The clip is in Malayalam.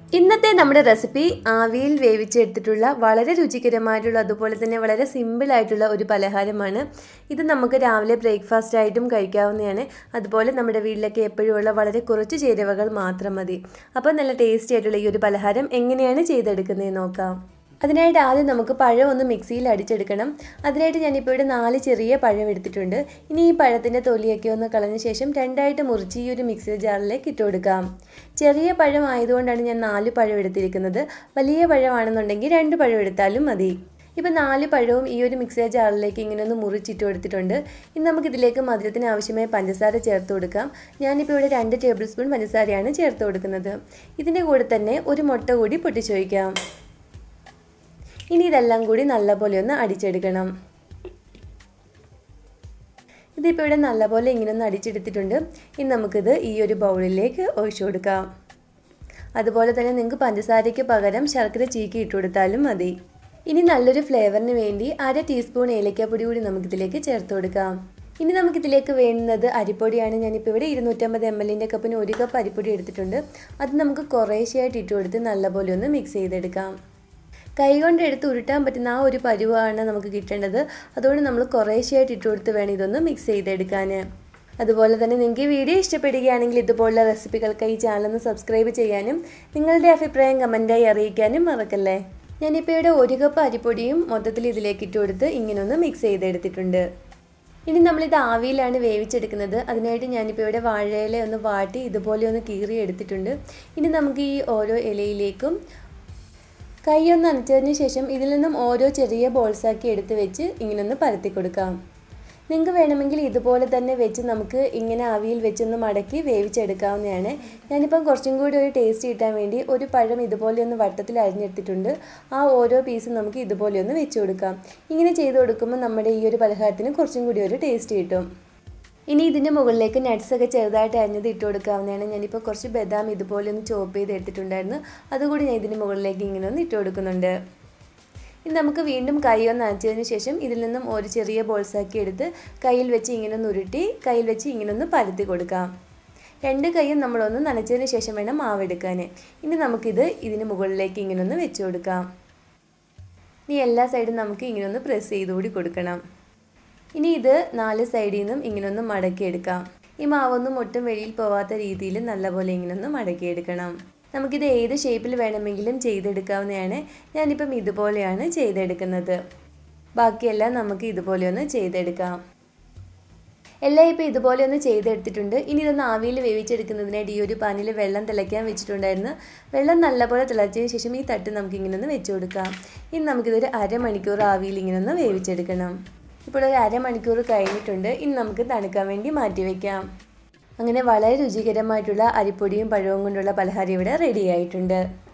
ഇന്നത്തെ നമ്മുടെ റെസിപ്പി ആവിയിൽ വേവിച്ചെടുത്തിട്ടുള്ള വളരെ രുചികരമായിട്ടുള്ള അതുപോലെ തന്നെ വളരെ സിമ്പിൾ ആയിട്ടുള്ള ഒരു പലഹാരമാണ് ഇത് നമുക്ക് രാവിലെ ബ്രേക്ക്ഫാസ്റ്റ് ആയിട്ടും കഴിക്കാവുന്നതാണ് അതുപോലെ നമ്മുടെ വീട്ടിലൊക്കെ എപ്പോഴും ഉള്ള വളരെ കുറച്ച് ചേരുവകൾ മാത്രം മതി അപ്പോൾ നല്ല ടേസ്റ്റി ആയിട്ടുള്ള ഈ ഒരു പലഹാരം എങ്ങനെയാണ് ചെയ്തെടുക്കുന്നത് നോക്കാം അതിനായിട്ട് ആദ്യം നമുക്ക് പഴം ഒന്ന് മിക്സിയിൽ അടിച്ചെടുക്കണം അതിനായിട്ട് ഞാനിപ്പോൾ ഇവിടെ നാല് ചെറിയ പഴം എടുത്തിട്ടുണ്ട് ഇനി ഈ പഴത്തിൻ്റെ തൊലിയൊക്കെ ഒന്ന് കളഞ്ഞ ശേഷം രണ്ടായിട്ട് മുറിച്ച് ഈ ഒരു മിക്സി ജാറിലേക്ക് ഇട്ട് കൊടുക്കാം ചെറിയ പഴം ആയതുകൊണ്ടാണ് ഞാൻ നാല് പഴം എടുത്തിരിക്കുന്നത് വലിയ പഴമാണെന്നുണ്ടെങ്കിൽ രണ്ട് പഴം എടുത്താലും മതി ഇപ്പം നാല് പഴവും ഈ ഒരു മിക്സി ജാറിലേക്ക് ഇങ്ങനെ ഒന്ന് മുറിച്ചിട്ട് കൊടുത്തിട്ടുണ്ട് ഇനി നമുക്കിതിലേക്ക് മധുരത്തിന് ആവശ്യമായ പഞ്ചസാര ചേർത്ത് കൊടുക്കാം ഞാനിപ്പോൾ ഇവിടെ രണ്ട് ടേബിൾ സ്പൂൺ പഞ്ചസാരയാണ് ചേർത്ത് കൊടുക്കുന്നത് ഇതിൻ്റെ കൂടെ തന്നെ ഒരു മുട്ട കൂടി പൊട്ടിച്ചൊഴിക്കാം ഇനി ഇതെല്ലാം കൂടി നല്ലപോലെ ഒന്ന് അടിച്ചെടുക്കണം ഇതിപ്പോൾ ഇവിടെ നല്ലപോലെ ഇങ്ങനെ ഒന്ന് അടിച്ചെടുത്തിട്ടുണ്ട് ഇനി നമുക്കിത് ഈ ഒരു ബൗളിലേക്ക് ഒഴിച്ചു കൊടുക്കാം അതുപോലെ തന്നെ നിങ്ങൾക്ക് പഞ്ചസാരയ്ക്ക് പകരം ശർക്കര ചീക്കി ഇട്ട് കൊടുത്താലും മതി ഇനി നല്ലൊരു ഫ്ലേവറിന് വേണ്ടി അര ടീസ്പൂൺ ഏലക്കാപ്പൊടി കൂടി നമുക്കിതിലേക്ക് ചേർത്ത് കൊടുക്കാം ഇനി നമുക്കിതിലേക്ക് വേണ്ടുന്നത് അരിപ്പൊടിയാണ് ഞാനിപ്പോൾ ഇവിടെ ഇരുന്നൂറ്റമ്പത് എം എല്ലിൻ്റെ കപ്പിന് ഒരു കപ്പ് അരിപ്പൊടി എടുത്തിട്ടുണ്ട് അത് നമുക്ക് കുറേശ്ശെയായിട്ട് ഇട്ട് കൊടുത്ത് നല്ലപോലെ ഒന്ന് മിക്സ് ചെയ്തെടുക്കാം കൈകൊണ്ട് എടുത്ത് ഉരുട്ടാൻ പറ്റുന്ന ആ ഒരു പരുവാണ് നമുക്ക് കിട്ടേണ്ടത് അതുകൊണ്ട് നമ്മൾ കുറേശ്ശെയായിട്ട് ഇട്ട് കൊടുത്ത് വേണം ഇതൊന്ന് മിക്സ് ചെയ്തെടുക്കാൻ അതുപോലെ തന്നെ നിങ്ങൾക്ക് ഈ വീഡിയോ ഇഷ്ടപ്പെടുകയാണെങ്കിൽ ഇതുപോലുള്ള റെസിപ്പികൾക്ക് ഈ ചാനൽ ഒന്ന് സബ്സ്ക്രൈബ് ചെയ്യാനും നിങ്ങളുടെ അഭിപ്രായം കമൻറ്റായി അറിയിക്കാനും മറക്കല്ലേ ഞാനിപ്പോൾ ഇവിടെ ഒരു കപ്പ് അരിപ്പൊടിയും മൊത്തത്തിൽ ഇതിലേക്ക് ഇട്ട് കൊടുത്ത് ഇങ്ങനെ ഒന്ന് മിക്സ് ചെയ്തെടുത്തിട്ടുണ്ട് ഇനി നമ്മളിത് ആവിയിലാണ് വേവിച്ചെടുക്കുന്നത് അതിനായിട്ട് ഞാനിപ്പോൾ ഇവിടെ വാഴയില ഒന്ന് വാട്ടി ഇതുപോലെ ഒന്ന് കീറി എടുത്തിട്ടുണ്ട് ഇനി നമുക്ക് ഈ ഓരോ ഇലയിലേക്കും കൈ ഒന്ന് അനച്ചതിന് ശേഷം ഇതിൽ നിന്നും ഓരോ ചെറിയ ബോൾസാക്കി എടുത്ത് വെച്ച് ഇങ്ങനെ ഒന്ന് പരത്തി കൊടുക്കാം നിങ്ങൾക്ക് വേണമെങ്കിൽ ഇതുപോലെ തന്നെ വെച്ച് നമുക്ക് ഇങ്ങനെ ആവിയിൽ വെച്ചൊന്ന് മടക്കി വേവിച്ചെടുക്കാവുന്നതാണ് ഞാനിപ്പം കുറച്ചും കൂടി ഒരു ടേസ്റ്റ് കിട്ടാൻ വേണ്ടി ഒരു പഴം ഇതുപോലെ ഒന്ന് വട്ടത്തിൽ അരിഞ്ഞെടുത്തിട്ടുണ്ട് ആ ഓരോ പീസും നമുക്ക് ഇതുപോലെ ഒന്ന് വെച്ച് കൊടുക്കാം ഇങ്ങനെ ചെയ്ത് കൊടുക്കുമ്പോൾ നമ്മുടെ ഈ ഒരു പലഹാരത്തിന് കുറച്ചും കൂടി ഒരു ടേസ്റ്റ് കിട്ടും ഇനി ഇതിൻ്റെ മുകളിലേക്ക് നട്ട്സ് ഒക്കെ ചെറുതായിട്ട് അരിഞ്ഞത് ഇട്ട് കൊടുക്കാവുന്നതാണ് ഞാനിപ്പോൾ കുറച്ച് ബദാം ഇതുപോലെ ഒന്ന് ചോപ്പ് ചെയ്ത് എടുത്തിട്ടുണ്ടായിരുന്നു അതുകൂടി ഞാൻ ഇതിൻ്റെ മുകളിലേക്ക് ഇങ്ങനെ ഒന്ന് ഇട്ട് കൊടുക്കുന്നുണ്ട് ഇനി നമുക്ക് വീണ്ടും കൈ ഒന്ന് അനച്ചതിന് ശേഷം ഇതിൽ നിന്നും ഒരു ചെറിയ ബോൾസാക്കി എടുത്ത് കയ്യിൽ വെച്ച് ഇങ്ങനെ ഒന്ന് ഉരുട്ടി കയ്യിൽ വെച്ച് ഇങ്ങനെ ഒന്ന് പരത്തി കൊടുക്കാം രണ്ട് കൈയും നമ്മളൊന്ന് നനച്ചതിന് ശേഷം വേണം മാവെടുക്കാൻ ഇനി നമുക്കിത് ഇതിന് മുകളിലേക്ക് ഇങ്ങനെ ഒന്ന് വെച്ച് കൊടുക്കാം ഇനി എല്ലാ സൈഡും നമുക്ക് ഇങ്ങനെ ഒന്ന് പ്രസ് ചെയ്ത് കൂടി കൊടുക്കണം ഇനി ഇത് നാല് സൈഡിൽ നിന്നും ഇങ്ങനെ ഒന്ന് മടക്കിയെടുക്കാം ഈ മാവൊന്നും ഒട്ടും വെളിയിൽ പോവാത്ത രീതിയിൽ നല്ലപോലെ ഇങ്ങനെ ഒന്ന് മടക്കിയെടുക്കണം നമുക്കിത് ഏത് ഷേപ്പിൽ വേണമെങ്കിലും ചെയ്തെടുക്കാവുന്നതാണ് ഞാനിപ്പം ഇതുപോലെയാണ് ചെയ്തെടുക്കുന്നത് ബാക്കിയെല്ലാം നമുക്ക് ഇതുപോലെ ഒന്ന് ചെയ്തെടുക്കാം എല്ലാം ഇപ്പോൾ ഇതുപോലെ ഒന്ന് ചെയ്തെടുത്തിട്ടുണ്ട് ഇനി ഇതൊന്ന് ആവിയിൽ വേവിച്ചെടുക്കുന്നതിനായിട്ട് ഈ ഒരു പാനിൽ വെള്ളം തിളയ്ക്കാൻ വെച്ചിട്ടുണ്ടായിരുന്നു വെള്ളം നല്ലപോലെ തിളച്ചതിന് ശേഷം ഈ തട്ട് നമുക്ക് ഇങ്ങനെ ഒന്ന് വെച്ച് കൊടുക്കാം ഇനി നമുക്കിതൊരു അരമണിക്കൂർ ആവിയിൽ ഇങ്ങനെ ഒന്ന് വേവിച്ചെടുക്കണം ഇപ്പോൾ ഒരു അരമണിക്കൂർ കഴിഞ്ഞിട്ടുണ്ട് ഇനി നമുക്ക് തണുക്കാൻ വേണ്ടി മാറ്റി വയ്ക്കാം അങ്ങനെ വളരെ രുചികരമായിട്ടുള്ള അരിപ്പൊടിയും പഴവും കൊണ്ടുള്ള പലഹാരം ഇവിടെ റെഡി ആയിട്ടുണ്ട്